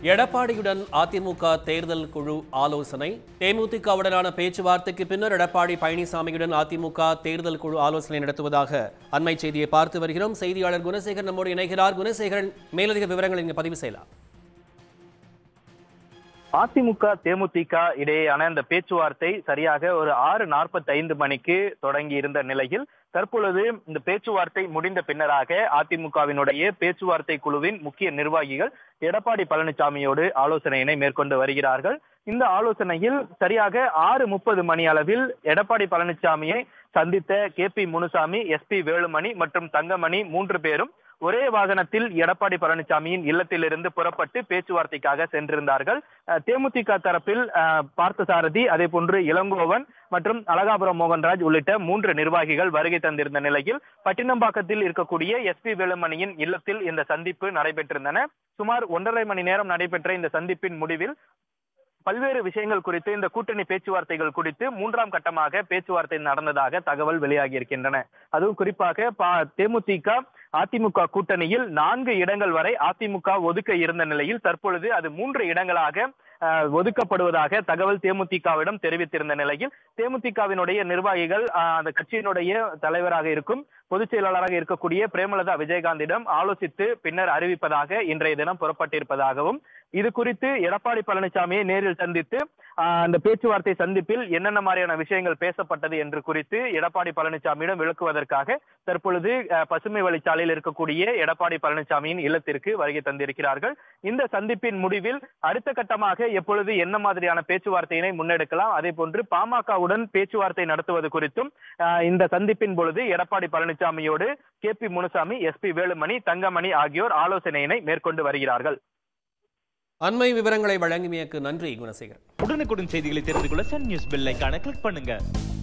எடப்பாடியுடன் அதிமுக தேர்தல் குழு ஆலோசனை தேமுதிகவுடனான பேச்சுவார்த்தைக்கு பின்னர் எடப்பாடி பழனிசாமியுடன் அதிமுக தேர்தல் குழு ஆலோசனை நடத்துவதாக அண்மை செய்தியை பார்த்து வருகிறோம் செய்தியாளர் குணசேகர் நம்மோடு இணைகிறார் குணசேகரன் மேலதிக விவரங்கள் இங்கு பதிவு செய்யலாம் அதிமுக தேமுதிக இடையேயான இந்த பேச்சுவார்த்தை சரியாக ஒரு ஆறு நாற்பத்தி ஐந்து மணிக்கு தொடங்கி இருந்த நிலையில் தற்பொழுது இந்த பேச்சுவார்த்தை முடிந்த பின்னராக அதிமுகவினுடைய பேச்சுவார்த்தை குழுவின் முக்கிய நிர்வாகிகள் எடப்பாடி பழனிசாமியோடு ஆலோசனையினை மேற்கொண்டு வருகிறார்கள் இந்த ஆலோசனையில் சரியாக ஆறு முப்பது மணி அளவில் எடப்பாடி பழனிசாமியை சந்தித்த K P Munusamy S P Velumani மற்றும் தங்கமணி மூன்று பேரும் ஒரே வாகனத்தில் எடப்பாடி பழனிசாமியின் இல்லத்திலிருந்து புறப்பட்டு பேச்சுவார்த்தைக்காக சென்றிருந்தார்கள் அஹ் தேமுதிக தரப்பில் அஹ், பார்த்தசாரதி அதே போன்று இளங்கோவன் மற்றும் அழகாபுரம் மோகன்ராஜ் உள்ளிட்ட மூன்று நிர்வாகிகள் வருகை தந்திருந்த நிலையில் பட்டினம்பாக்கத்தில் இருக்கக்கூடிய எஸ் பி வேலுமணியின் இல்லத்தில் இந்த சந்திப்பு நடைபெற்றிருந்தன சுமார் ஒன்றரை மணி நேரம் நடைபெற்ற இந்த சந்திப்பின் முடிவில் பல்வேறு விஷயங்கள் குறித்து இந்த கூட்டணி பேச்சுவார்த்தைகள் குறித்து மூன்றாம் கட்டமாக பேச்சுவார்த்தை நடந்ததாக தகவல் வெளியாகி இருக்கின்றன அதுவும் குறிப்பாக பா- தேமுதிக அதிமுக கூட்டணியில் நான்கு இடங்கள் வரை அதிமுக ஒதுக்க இருந்த நிலையில் தற்பொழுது அது மூன்று இடங்களாக அஹ், ஒதுக்கப்படுவதாக தகவல் தேமுதிகவிடம் தெரிவித்திருந்த நிலையில் தேமுதிகவினுடைய நிர்வாகிகள் அஹ், அந்த கட்சியினுடைய தலைவராக இருக்கும் பொதுச் செயலாளராக இருக்கக்கூடிய பிரேமலதா விஜயகாந்திடம் ஆலோசித்து பின்னர் அறிவிப்பதாக இன்றைய தினம் புறப்பட்டிருப்பதாகவும் இது குறித்து எடப்பாடி பழனிசாமியை நேரில் சந்தித்து ஆஹ், அந்த பேச்சுவார்த்தை சந்திப்பில் என்னென்ன மாதிரியான விஷயங்கள் பேசப்பட்டது என்று குறித்து எடப்பாடி பழனிசாமியிடம் விளக்குவதற்காக தற்பொழுது ஆஹ், பசுமை வழிச்சாலையில் இருக்கக்கூடிய எடப்பாடி பழனிசாமியின் இல்லத்திற்கு வருகை தந்திருக்கிறார்கள் இந்த சந்திப்பின் முடிவில் அடுத்த கட்டமாக எப்பொழுது என்ன மாதிரியான பேச்சுவார்த்தையினை முன்னெடுக்கலாம் அதே போன்று பாமகவுடன் பேச்சுவார்த்தை நடத்துவது குறித்தும் ஆஹ், இந்த சந்திப்பின் பொழுது எடப்பாடி பழனிசாமியோடு K P Munusamy S P Velumani Thangamani ஆகியோர் ஆலோசனையினை மேற்கொண்டு வருகிறார்கள் அண்மை விவரங்களை வழங்கியமைக்கு நன்றி குணசேகரன் உடனுக்குடன் செய்திகளை தெரிந்து கொள்ள சன் நியூஸ் பெல் ஐகானை கிளிக் பண்ணுங்க